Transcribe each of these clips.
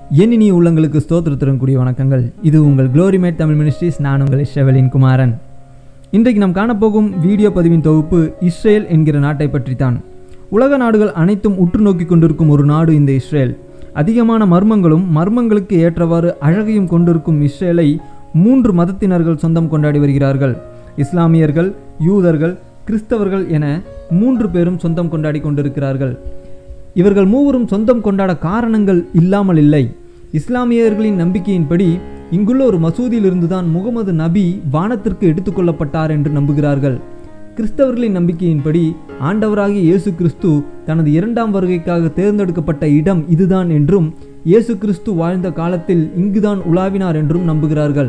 எண்ணினி உள்ளங்களுக்கு ஸ்தோத்திரத்துடன் கூடிய வணக்கங்கள் இது உங்கள் க்ளோரிமேட் தமிழ் மினிஸ்ட்ரிஸ் நான் உங்கள் இஸ்ரவேலின் குமாரன் இன்றைக்கு நாம் காணப்போகும் வீடியோ பதிவின் தொகுப்பு இஸ்ரேல் என்கிற நாட்டை பற்றித்தான் உலக நாடுகள் அனைத்தும் உற்று நோக்கி கொண்டிருக்கும் ஒரு நாடு இந்த இஸ்ரேல் அதிகமான மர்மங்களும் மர்மங்களுக்கு ஏற்றவாறு அழகையும் கொண்டிருக்கும் இஸ்ரேலை மூன்று மதத்தினர்கள் சொந்தம் கொண்டாடி வருகிறார்கள் இஸ்லாமியர்கள் யூதர்கள் கிறிஸ்தவர்கள் என மூன்று பேரும் சொந்தம் கொண்டாடி கொண்டிருக்கிறார்கள் இவர்கள் மூவரும் சொந்தம் கொண்டாட காரணங்கள் இல்லாமல் இல்லை இஸ்லாமியர்களின் நம்பிக்கையின்படி இங்குள்ள ஒரு மசூதியிலிருந்துதான் முகமது நபி வானத்திற்கு எடுத்துக்கொள்ளப்பட்டார் என்று நம்புகிறார்கள் கிறிஸ்தவர்களின் நம்பிக்கையின்படி ஆண்டவராகிய இயேசு கிறிஸ்து தனது இரண்டாம் வருகைக்காக தேர்ந்தெடுக்கப்பட்ட இடம் இதுதான் என்றும் இயேசு கிறிஸ்து வாழ்ந்த காலத்தில் இங்குதான் உலாவினார் என்றும் நம்புகிறார்கள்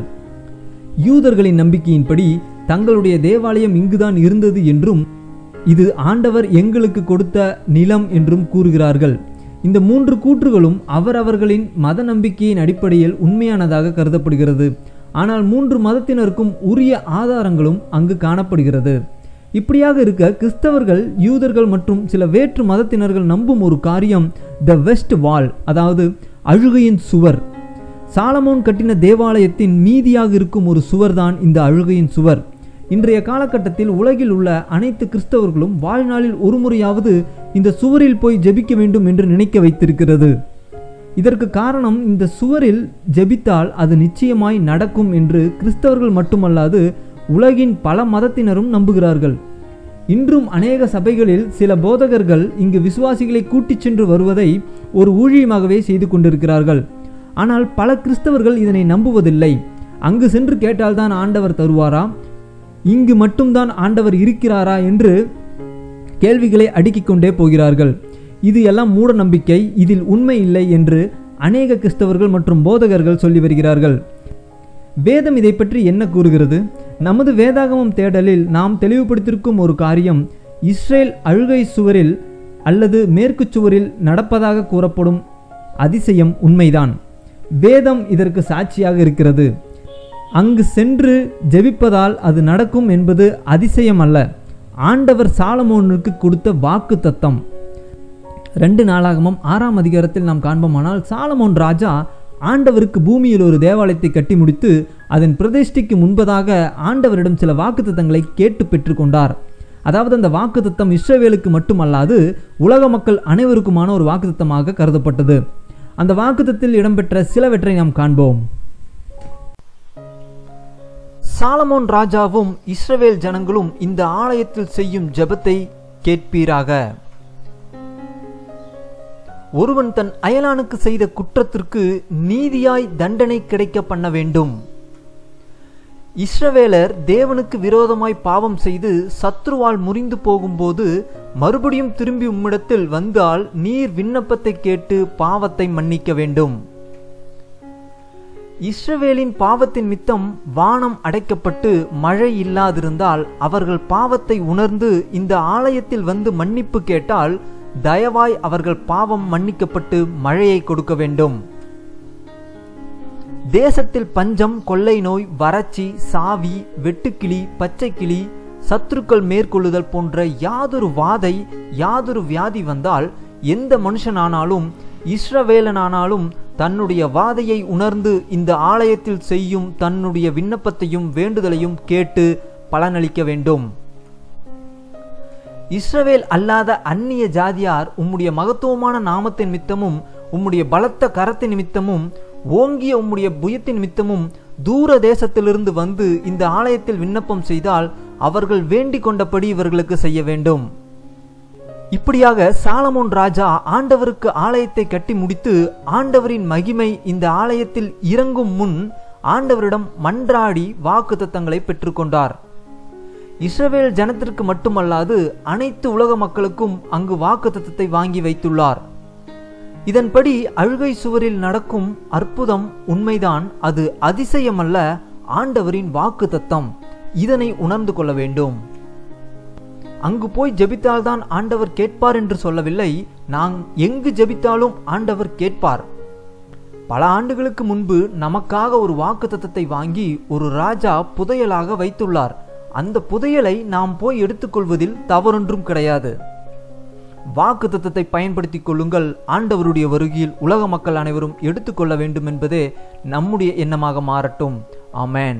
யூதர்களின் நம்பிக்கையின்படி தங்களுடைய தேவாலயம் இங்குதான் இருந்தது என்றும் இது ஆண்டவர் எங்களுக்கு கொடுத்த நிலம் என்றும் கூறுகிறார்கள் இந்த மூன்று கூற்றுகளும் அவரவர்களின் மத நம்பிக்கையின் அடிப்படையில் உண்மையானதாக கருதப்படுகிறது ஆனால் மூன்று மதத்தினருக்கும் உரிய ஆதாரங்களும் அங்கு காணப்படுகிறது இப்படியாக இருக்க கிறிஸ்தவர்கள் யூதர்கள் மற்றும் சில வேற்று மதத்தினர்கள் நம்பும் ஒரு காரியம் த வெஸ்ட் வால் அதாவது அழுகையின் சுவர் சாலமோன் கட்டின தேவாலயத்தின் மீதியாக இருக்கும் ஒரு சுவர்தான் இந்த அழுகையின் சுவர் இன்றைய காலகட்டத்தில் உலகில் உள்ள அனைத்து கிறிஸ்தவர்களும் வாழ்நாளில் ஒரு முறையாவது இந்த சுவரில் போய் ஜெபிக்க வேண்டும் என்று நினைக்க வைத்திருக்கிறது இதற்கு காரணம் இந்த சுவரில் ஜெபித்தால் அது நிச்சயமாய் நடக்கும் என்று கிறிஸ்தவர்கள் மட்டுமல்லாது உலகின் பல மதத்தினரும் நம்புகிறார்கள் இன்றும் அநேக சபைகளில் சில போதகர்கள் இங்கு விசுவாசிகளை கூட்டிச் சென்று வருவதை ஒரு ஊழியமாகவே செய்து கொண்டிருக்கிறார்கள் ஆனால் பல கிறிஸ்தவர்கள் இதனை நம்புவதில்லை அங்கு சென்று கேட்டால்தான் ஆண்டவர் தருவாரா இங்கு மட்டும்தான் ஆண்டவர் இருக்கிறாரா என்று கேள்விகளை அடுக்கிக் கொண்டே போகிறார்கள் இது எல்லாம் மூட நம்பிக்கை இதில் உண்மை இல்லை என்று அநேக கிறிஸ்தவர்கள் மற்றும் போதகர்கள் சொல்லி வருகிறார்கள் வேதம் இதை பற்றி என்ன கூறுகிறது நமது வேதாகமம் தேடலில் நாம் தெளிவுபடுத்தியிருக்கும் ஒரு காரியம் இஸ்ரேல் அழுகை சுவரில் அல்லது மேற்கு சுவரில் நடப்பதாக கூறப்படும் அதிசயம் உண்மைதான் வேதம் இதற்கு சாட்சியாக இருக்கிறது அங்கு சென்று ஜெபிப்பதால் அது நடக்கும் என்பது அதிசயம் அல்ல ஆண்டவர் சாலமோனுக்கு கொடுத்த வாக்கு தத்தம் ரெண்டு நாளாகமும் ஆறாம் அதிகாரத்தில் நாம் காண்போமானால் சாலமோன் ராஜா ஆண்டவருக்கு பூமியில் ஒரு தேவாலயத்தை கட்டி முடித்து அதன் பிரதிஷ்டைக்கு முன்பதாக ஆண்டவரிடம் சில வாக்குத்தத்தங்களை கேட்டு பெற்றுக்கொண்டார் அதாவது அந்த வாக்குத்தத்தம் இஸ்ரவேலுக்கு மட்டுமல்லாது உலக மக்கள் அனைவருக்குமான ஒரு வாக்குத்தத்தமாக கருதப்பட்டது அந்த வாக்குத்தத்தில் இடம்பெற்ற சிலவற்றை நாம் காண்போம் சாலமோன் ராஜாவும் இஸ்ரவேல் ஜனங்களும் இந்த ஆலயத்தில் செய்யும் ஜெபத்தை கேட்பீராக ஒருவன் தன் அயலானுக்கு செய்த குற்றத்திற்கு நீதியாய் தண்டனை கிடைக்க பண்ண வேண்டும் இஸ்ரவேலர் தேவனுக்கு விரோதமாய் பாவம் செய்து சத்ருவால் முறிந்து போகும்போது மறுபடியும் திரும்பி உம்மிடத்தில் வந்தால் நீர் விண்ணப்பத்தை கேட்டு பாவத்தை மன்னிக்க வேண்டும் இஸ்ரவேலின் பாவத்தின் மித்தம் வானம் அடைக்கப்பட்டு மழை இல்லாதிருந்தால் அவர்கள் பாவத்தை உணர்ந்து இந்த ஆலயத்தில் வந்து மன்னிப்பு கேட்டால் தயவாய் அவர்கள் பாவம் மன்னிக்கப்பட்டு மழையை கொடுக்க வேண்டும் தேசத்தில் பஞ்சம் கொள்ளை நோய் வறட்சி சாவி வெட்டுக்கிளி பச்சைக்கிளி சத்துருக்கள் மேற்கொள்ளுதல் போன்ற யாதொரு வாதை யாதொரு வியாதி வந்தால் எந்த மனுஷனானாலும் இஸ்ரவேலனானாலும் தன்னுடைய வாதையை உணர்ந்து இந்த ஆலயத்தில் செய்யும் தன்னுடைய விண்ணப்பத்தையும் வேண்டுதலையும் கேட்டு பலனளிக்க வேண்டும் இஸ்ரவேல் அல்லாத அந்நிய ஜாதியார் உம்முடைய மகத்துவமான நாமத்தின் நிமித்தமும் உம்முடைய பலத்த கரத்தின் நிமித்தமும் ஓங்கிய உம்முடைய புயத்தின் நிமித்தமும் தூர தேசத்திலிருந்து வந்து இந்த ஆலயத்தில் விண்ணப்பம் செய்தால் அவர்கள் வேண்டிக் கொண்டபடி இவர்களுக்கு செய்ய வேண்டும் இப்படியாக சாலமோன் ராஜா ஆண்டவருக்கு ஆலயத்தை கட்டி முடித்து ஆண்டவரின் மகிமை இந்த ஆலயத்தில் இறங்கும் முன் ஆண்டவரிடம் மன்றாடி வாக்கு தத்தங்களை பெற்றுக்கொண்டார் இஸ்ரவேல் ஜனத்திற்கு மட்டுமல்லாது அனைத்து உலக மக்களுக்கும் அங்கு வாக்கு தத்தத்தை வாங்கி வைத்துள்ளார் இதன்படி அழுகை சுவரில் நடக்கும் அற்புதம் உண்மைதான் அது அதிசயமல்ல ஆண்டவரின் வாக்கு தத்தம் இதனை உணர்ந்து கொள்ள வேண்டும் அங்கு போய் ஜெபித்தால்தான் ஆண்டவர் கேட்பார் என்று சொல்லவில்லை நாம் எங்கு ஜெபித்தாலும் ஆண்டவர் கேட்பார் பல ஆண்டுகளுக்கு முன்பு நமக்காக ஒரு வாக்கு தத்தத்தை வாங்கி ஒரு ராஜா புதையலாக வைத்துள்ளார் அந்த புதையலை நாம் போய் எடுத்துக்கொள்வதில் தவறொன்றும் கிடையாது வாக்கு தத்தத்தை பயன்படுத்திக் கொள்ளுங்கள் ஆண்டவருடைய வருகையில் உலக மக்கள் அனைவரும் எடுத்துக்கொள்ள வேண்டும் என்பதே நம்முடைய எண்ணமாக மாறட்டும் ஆமென்